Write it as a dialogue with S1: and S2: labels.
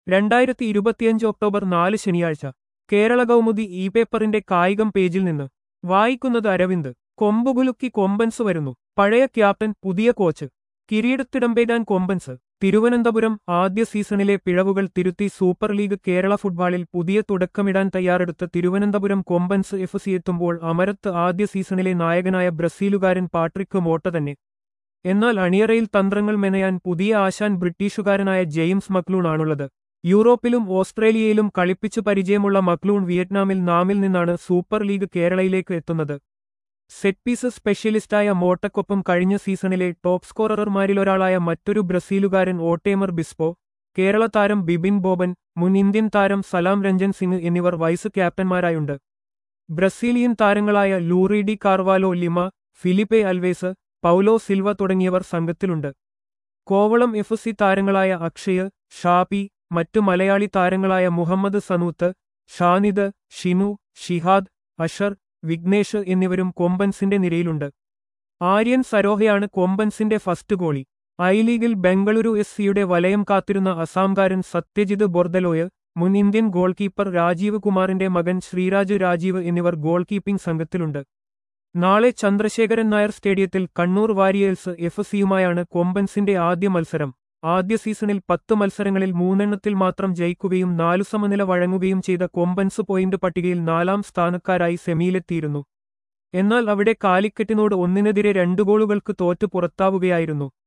S1: രണ്ടായിരത്തി ഇരുപത്തിയഞ്ച് ഒക്ടോബർ നാല് ശനിയാഴ്ച കേരള കൗമുദി ഇ പേപ്പറിന്റെ കായികം പേജിൽ നിന്ന് വായിക്കുന്നത് അരവിന്ദ് കൊമ്പുകുലുക്കി കൊമ്പൻസ് വരുന്നു പഴയ ക്യാപ്റ്റൻ പുതിയ കോച്ച് കിരീടത്തിടമ്പേകാൻ കൊമ്പൻസ് തിരുവനന്തപുരം ആദ്യ സീസണിലെ പിഴവുകൾ തിരുത്തി സൂപ്പർ ലീഗ് കേരള ഫുട്ബോളിൽ പുതിയ തുടക്കമിടാൻ തയ്യാറെടുത്ത തിരുവനന്തപുരം കൊമ്പൻസ് എഫ് സി എത്തുമ്പോൾ അമരത്ത് ആദ്യ സീസണിലെ നായകനായ ബ്രസീലുകാരൻ പാട്രിക്ക് മോട്ട തന്നെ എന്നാൽ അണിയറയിൽ തന്ത്രങ്ങൾ മെനയാൻ പുതിയ ആശാൻ ബ്രിട്ടീഷുകാരനായ ജെയിംസ് മക്ലൂൺ ആണുള്ളത് യൂറോപ്പിലും ഓസ്ട്രേലിയയിലും കളിപ്പിച്ചു പരിചയമുള്ള മക്ലൂൺ വിയറ്റ്നാമിൽ നാമിൽ നിന്നാണ് സൂപ്പർ ലീഗ് കേരളയിലേക്ക് എത്തുന്നത് സെറ്റ് പീസ് സ്പെഷ്യലിസ്റ്റായ മോട്ടക്കൊപ്പം കഴിഞ്ഞ സീസണിലെ ടോപ്പ് സ്കോറർമാരിലൊരാളായ മറ്റൊരു ബ്രസീലുകാരൻ ഓട്ടേമർ ബിസ്പോ കേരള താരം ബിബിൻ ബോബൻ മുൻ ഇന്ത്യൻ താരം സലാം രഞ്ജൻ സിംഗ് എന്നിവർ വൈസ് ക്യാപ്റ്റന്മാരായുണ്ട് ബ്രസീലിയൻ താരങ്ങളായ Luri de Carvalho Lima Felipe Alves Paulo Silva തുടങ്ങിയവർ സംഘത്തിലുണ്ട് കോവളം എഫ് സി താരങ്ങളായ അക്ഷയ് ഷാപി മറ്റു മലയാളി താരങ്ങളായ മുഹമ്മദ് സനൂത്ത് ഷാനിദ് ഷിനു ഷിഹാദ് അഷർ വിഘ്നേഷ് എന്നിവരും കൊമ്പൻസിന്റെ നിരയിലുണ്ട് ആര്യൻ സരോഹയാണ് കൊമ്പൻസിന്റെ ഫസ്റ്റ് ഗോളി ഐ ലീഗിൽ ബംഗളൂരു എസ് സിയുടെ വലയം കാത്തിരുന്ന അസാംകാരൻ സത്യജിത് ബൊർദലോയ് മുൻ ഇന്ത്യൻ ഗോൾ കീപ്പർ രാജീവ് കുമാറിന്റെ മകൻ ശ്രീരാജ് രാജീവ് എന്നിവർ ഗോൾ കീപ്പിംഗ് സംഘത്തിലുണ്ട് നാളെ ചന്ദ്രശേഖരൻ നായർ സ്റ്റേഡിയത്തിൽ കണ്ണൂർ വാരിയേഴ്സ് എഫ് സിയുമായാണ് കൊമ്പൻസിന്റെ ആദ്യ മത്സരം ആദ്യ സീസണിൽ പത്ത് മത്സരങ്ങളിൽ മൂന്നെണ്ണത്തിൽ മാത്രം ജയിക്കുകയും നാലു സമനില വഴങ്ങുകയും ചെയ്ത കൊമ്പൻസ് പോയിന്റ് പട്ടികയിൽ നാലാം സ്ഥാനക്കാരായി സെമിയിലെത്തിയിരുന്നു എന്നാൽ അവിടെ കാലിക്കറ്റിനോട് ഒന്നിനെതിരെ രണ്ടു ഗോളുകൾക്ക് തോറ്റു പുറത്താവുകയായിരുന്നു